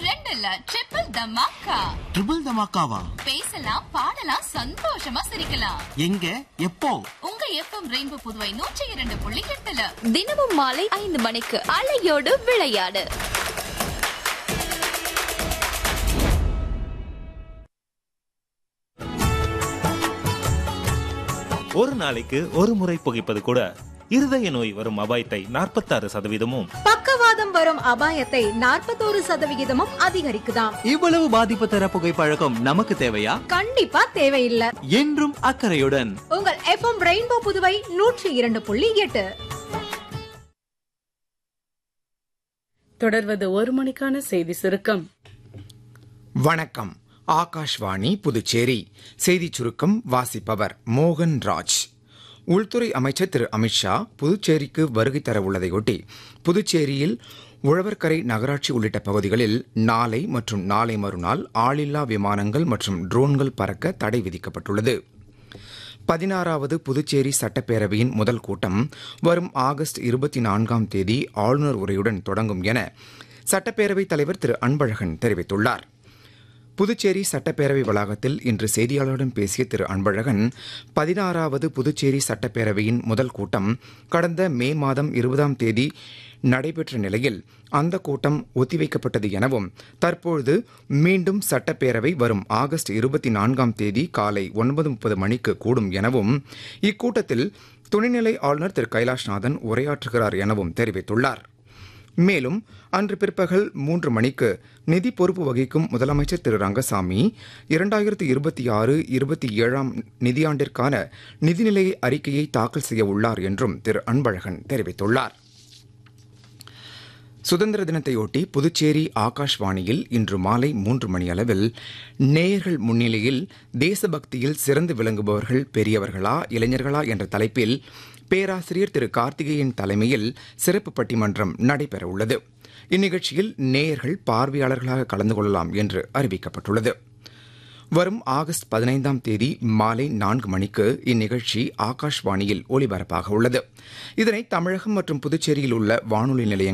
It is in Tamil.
ரெண்டு இல்ல ட்ரிபிள் தமாக்கா ட்ரிபிள் தமாக்காவா பேசலாம் பாடலாம் சந்தோஷமா சிரிக்கலாம் எங்க எப்போ உங்க எஃப்எம் ரெயின்போ புதுவை நூற்றி இரண்டு புள்ளி எட்டுல தினமும் மாலை ஐந்து மணிக்கு அலையோடு விளையாடு ஒரு நாளைக்கு ஒரு முறை புகைப்பது கூட இருதய நோய் வரும் அபாயத்தை நாற்பத்தாறு சதவீதமும் பக்கவாதம் வரும் அபாயத்தை நாற்பத்தோரு சதவிகிதமும் அதிகரிக்குதாம் இவ்வளவு பாதிப்பு தர புகைப்பழக்கம் நமக்கு தேவையா கண்டிப்பா தேவையில்லை என்றும் அக்கறையுடன் உங்கள் எஃப்எம் ரெயின்போ புதுவை நூற்றி இரண்டு புள்ளி எட்டு தொடர்வது ஒரு மணிக்கான செய்தி சுருக்கம் வணக்கம் ஆகாஷ்வாணி புதுச்சேரி செய்திச் சுருக்கம் வாசிப்பவர் மோகன் ராஜ் உள்துறை அமைச்சர் திரு அமித்ஷா புதுச்சேரிக்கு வருகை தர உள்ளதையொட்டி புதுச்சேரியில் உழவர்கரை நகராட்சி உள்ளிட்ட பகுதிகளில் நாளை மற்றும் நாளை மறுநாள் ஆளில்லா விமானங்கள் மற்றும் ட்ரோன்கள் பறக்க தடை விதிக்கப்பட்டுள்ளது பதினாறாவது புதுச்சேரி சட்டப்பேரவையின் முதல் கூட்டம் வரும் ஆகஸ்ட் இருபத்தி நான்காம் தேதி ஆளுநர் உரையுடன் தொடங்கும் என சட்டப்பேரவைத் தலைவர் திரு அன்பழகன் தெரிவித்துள்ளார் புதுச்சேரி சட்டப்பேரவை வளாகத்தில் இன்று செய்தியாளர்களிடம் பேசிய திரு அன்பழகன் பதினாறாவது புதுச்சேரி சட்டப்பேரவையின் முதல் கூட்டம் கடந்த மே மாதம் இருபதாம் தேதி நடைபெற்ற நிலையில் அந்த கூட்டம் ஒத்திவைக்கப்பட்டது எனவும் தற்பொழுது மீண்டும் சட்டப்பேரவை வரும் ஆகஸ்ட் இருபத்தி நான்காம் தேதி காலை ஒன்பது முப்பது மணிக்கு கூடும் எனவும் இக்கூட்டத்தில் துணைநிலை ஆளுநர் திரு கைலாஷ்நாதன் உரையாற்றுகிறார் எனவும் தெரிவித்துள்ளார் மேலும் அன்று பிற்பகல் மூன்று மணிக்கு நிதி பொறுப்பு வகிக்கும் முதலமைச்சர் திரு ரங்கசாமி இரண்டாயிரத்தி இருபத்தி ஆறு இருபத்தி ஏழாம் நிதியாண்டிற்கான நிதிநிலை அறிக்கையை தாக்கல் செய்ய உள்ளார் என்றும் திரு அன்பழகன் தெரிவித்துள்ளார் சுதந்திர தினத்தையொட்டி புதுச்சேரி ஆகாஷ்வாணியில் இன்று மாலை மூன்று மணி அளவில் நேயர்கள் முன்னிலையில் தேசபக்தியில் சிறந்து விளங்குபவர்கள் பெரியவர்களா இளைஞர்களா என்ற தலைப்பில் பேராசிரியர் திரு கார்த்திகேயன் தலைமையில் சிறப்பு பட்டிமன்றம் நடைபெறவுள்ளது இந்நிகழ்ச்சியில் நேயர்கள் பார்வையாளர்களாக கலந்து கொள்ளலாம் என்று அறிவிக்கப்பட்டுள்ளது வரும் ஆகஸ்ட் பதினைந்தாம் தேதி மாலை நான்கு மணிக்கு இந்நிகழ்ச்சி ஆகாஷ்வாணியில் ஒலிபரப்பாக உள்ளது இதனை தமிழகம் மற்றும் புதுச்சேரியில் உள்ள வானொலி நிலையங்கள்